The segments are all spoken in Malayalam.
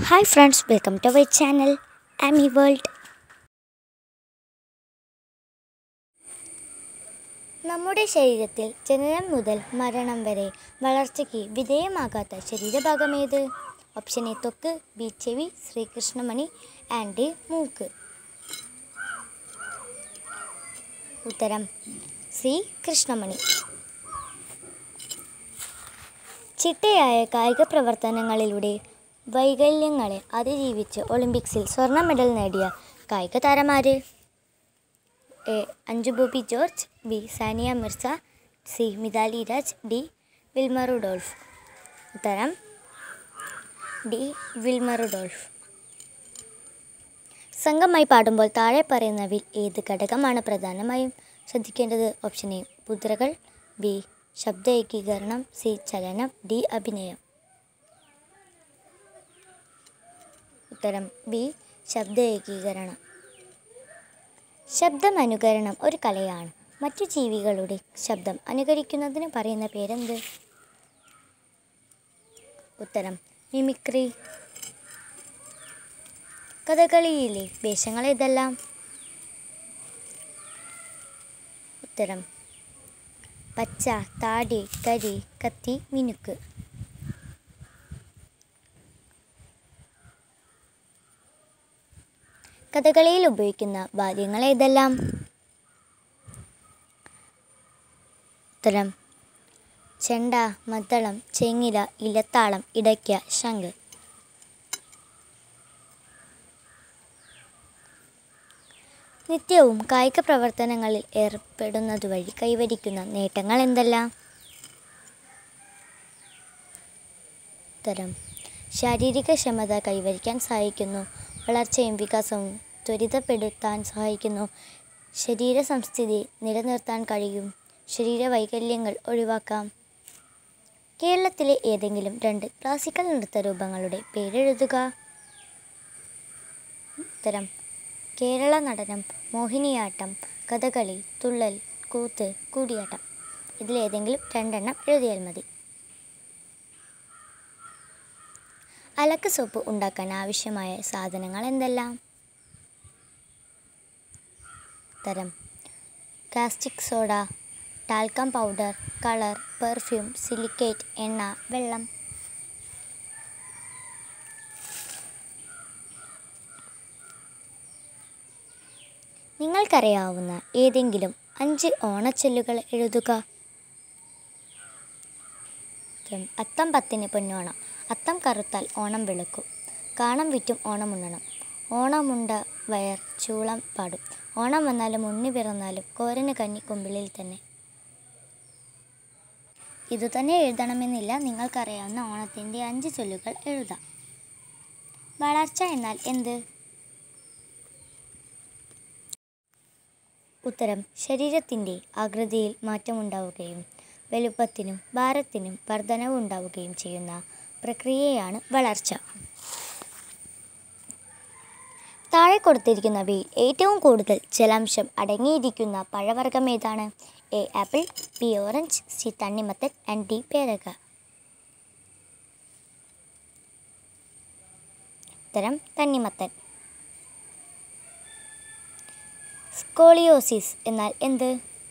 Hi friends welcome to our channel Aami world നമ്മുടെ ശരീരത്തിൽ ജനനം മുതൽ മരണം വരെ വളർച്ചയ്ക്ക് വിധേയമാകാത്ത ശരീരഭാഗം ഏത് ഓപ്ഷൻ എ ത്വക്ക് ബി ചെവി ശ്രീകൃഷ്ണമണി ആൻഡ് മൂക്ക് ഉത്തരം സി കൃഷ്ണമണി ചിട്ടയായ കായിക പ്രവർത്തനങ്ങളിലൂടെ വൈകല്യങ്ങളെ അതിജീവിച്ച് ഒളിമ്പിക്സിൽ സ്വർണ്ണ മെഡൽ നേടിയ കായിക താരമാര് A Anju Bobby George B Sania Mirza C Mithali Raj D Wilma Rudolph ഉത്തരം ഡി വിൽമ റുഡോൾഫ് സംഘമായി പാടുമ്പോൾ താഴെ പറയുന്നവയിൽ ഏത് ഘടകമാണ് പ്രധാനമായും ശ്രദ്ധിക്കേണ്ടത് ഓപ്ഷൻ എ മുദ്രകൾ ബി ശബ്ദ ഏകീകരണം സി ചലനം ഡി അഭിനയം ഉത്തരം ബി ശബ്ദ ഏകീകരണം ശബ്ദം അനുകരണം ഒരു കലയാണ് മറ്റു ജീവികളുടെ ശബ്ദം അനുകരിക്കുന്നതിന് പറയുന്ന പേരെന്ത് ഉത്തരം മിമിക്രി കഥകളിയിലെ വേഷങ്ങൾ ഏതെല്ലാം ഉത്തരം പച്ച താടി കരി കത്തി മിനുക്ക് കഥകളിയിൽ ഉപയോഗിക്കുന്ന വാദ്യങ്ങൾ ഏതെല്ലാം ഉത്തരം ചെണ്ട മദ്ദളം ചെങ്ങില ഇലത്താളം ഇടയ്ക്ക ശംഖ് നിത്യവും കായിക പ്രവർത്തനങ്ങളിൽ ഏർപ്പെടുന്നതുവഴി കൈവരിക്കുന്ന നേട്ടങ്ങൾ എന്തെല്ലാം ഉത്തരം ശാരീരിക ക്ഷമത കൈവരിക്കാൻ സഹായിക്കുന്നു വളർച്ചയും വികാസവും ത്വരിതപ്പെടുത്താൻ സഹായിക്കുന്നു ശരീര സംസ്ഥിതി നിലനിർത്താൻ കഴിയും ശരീര വൈകല്യങ്ങൾ ഒഴിവാക്കാം കേരളത്തിലെ ഏതെങ്കിലും രണ്ട് ക്ലാസിക്കൽ നൃത്തരൂപങ്ങളുടെ പേരെഴുതുക ഉത്തരം കേരള നടനം മോഹിനിയാട്ടം കഥകളി തുള്ളൽ കൂത്ത് കൂടിയാട്ടം ഇതിലേതെങ്കിലും രണ്ടെണ്ണം എഴുതിയാൽ മതി അലക്ക് സോപ്പ് ഉണ്ടാക്കാൻ ആവശ്യമായ സാധനങ്ങൾ എന്തെല്ലാം തരം caustic soda talcum powder colour perfume silicate എണ്ണ വെള്ളം നിങ്ങൾക്കറിയാവുന്ന ഏതെങ്കിലും അഞ്ച് ഓണച്ചൊല്ലുകൾ എഴുതുക ഉത്തരം. അത്തം പത്തിന് പൊന്നോണം അത്തം കറുത്താൽ ഓണം വെളുക്കും കാണം വിറ്റും ഓണം ഉണ്ണണം ഓണമുണ്ട വയർ ചൂളം പാടും ഓണം വന്നാലും ഉണ്ണി പിറന്നാലും കോരന് കന്നി കുമ്പിളിൽ തന്നെ ഇതുതന്നെ എഴുതണമെന്നില്ല നിങ്ങൾക്കറിയാവുന്ന ഓണത്തിൻ്റെ അഞ്ച് ചൊല്ലുകൾ എഴുതാം വളർച്ച എന്നാൽ എന്ത് ഉത്തരം ശരീരത്തിൻ്റെ ആകൃതിയിൽ മാറ്റമുണ്ടാവുകയും വലുപ്പത്തിനും ഭാരത്തിനും വർധനവ് ഉണ്ടാവുകയും ചെയ്യുന്ന പ്രക്രിയയാണ് വളർച്ച താഴെ കൊടുത്തിരിക്കുന്നവയിൽ ഏറ്റവും കൂടുതൽ ജലാംശം അടങ്ങിയിരിക്കുന്ന പഴവർഗ്ഗം ഏതാണ് A apple B orange C തണ്ണിമത്തൻ ആൻഡ് ഡി പേരക ഉത്തരം തണ്ണിമത്തൻ സ്കോളിയോസിസ് എന്നാൽ എന്ത്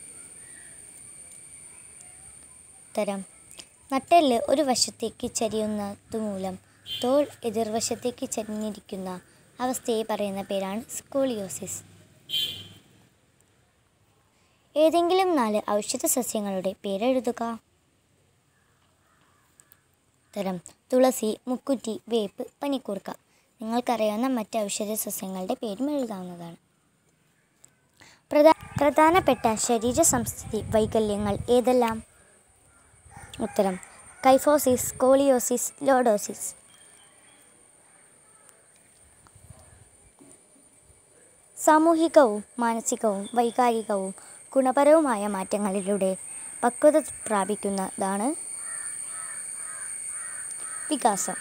ഉത്തരം നട്ടെല്ല് ഒരു വശത്തേക്ക് ചരിയുന്നത് മൂലം തോൾ എതിർവശത്തേക്ക് ചരിഞ്ഞിരിക്കുന്ന അവസ്ഥയെ പറയുന്ന പേരാണ് സ്കോളിയോസിസ് ഏതെങ്കിലും നാല് ഔഷധ സസ്യങ്ങളുടെ പേരെഴുതുക ഉത്തരം തുളസി മുക്കുറ്റി വേപ്പ് പനിക്കൂർക്ക നിങ്ങൾക്കറിയാവുന്ന മറ്റ് ഔഷധ സസ്യങ്ങളുടെ പേരും എഴുതാവുന്നതാണ് പ്രധാ പ്രധാനപ്പെട്ട ശരീര സംസ്ഥിതി വൈകല്യങ്ങൾ ഏതെല്ലാം ഉത്തരം കൈഫോസിസ് സ്കോളിയോസിസ് ലോഡോസിസ് സാമൂഹികവും മാനസികവും വൈകാരികവും ഗുണപരവുമായ മാറ്റങ്ങളിലൂടെ പക്വത പ്രാപിക്കുന്നതാണ് വികാസം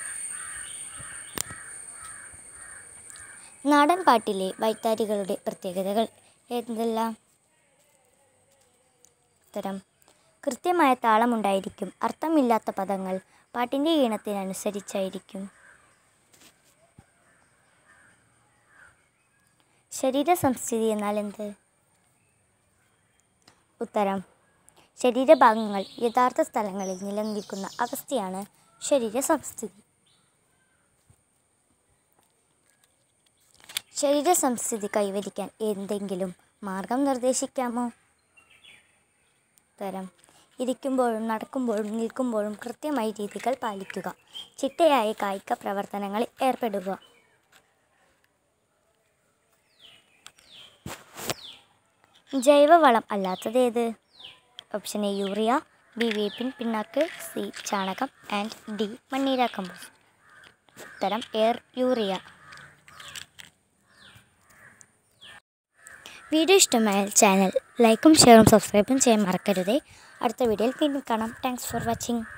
നാടൻ പാട്ടിലെ വൈത്താരികളുടെ പ്രത്യേകതകൾ എന്തെല്ലാം ഉത്തരം കൃത്യമായ താളമുണ്ടായിരിക്കും അർത്ഥമില്ലാത്ത പദങ്ങൾ പാട്ടിൻ്റെ ഈണത്തിനനുസരിച്ചായിരിക്കും ശരീര സംസ്ഥിതി എന്നാൽ എന്ത് ഉത്തരം ശരീരഭാഗങ്ങൾ യഥാർത്ഥ സ്ഥലങ്ങളിൽ നിലനിൽക്കുന്ന അവസ്ഥയാണ് ശരീര സംസ്ഥിതി ശരീര സംസ്ഥിതി കൈവരിക്കാൻ എന്തെങ്കിലും മാർഗം നിർദ്ദേശിക്കാമോ ഉത്തരം ഇരിക്കുമ്പോഴും നടക്കുമ്പോഴും നിൽക്കുമ്പോഴും കൃത്യമായി രീതികൾ പാലിക്കുക ചിട്ടയായ കായിക പ്രവർത്തനങ്ങളിൽ ഏർപ്പെടുക ജൈവവളം അല്ലാത്തത് ഏത് ഓപ്ഷൻ എ യൂറിയ ബി വേപ്പിൻ പിണ്ണാക്ക് സി ചാണകം ആൻഡ് ഡി മണ്ണീര കമ്പോസ്റ്റ് ഉത്തരം എയർ യൂറിയ വീഡിയോ ഇഷ്ടമായാൽ ചാനൽ ലൈക്കും ഷെയറും സബ്സ്ക്രൈബും ചെയ്യാൻ മറക്കരുതേ അടുത്ത വീഡിയോയിൽ വീണ്ടും കാണാം താങ്ക്സ് ഫോർ വാച്ചിങ്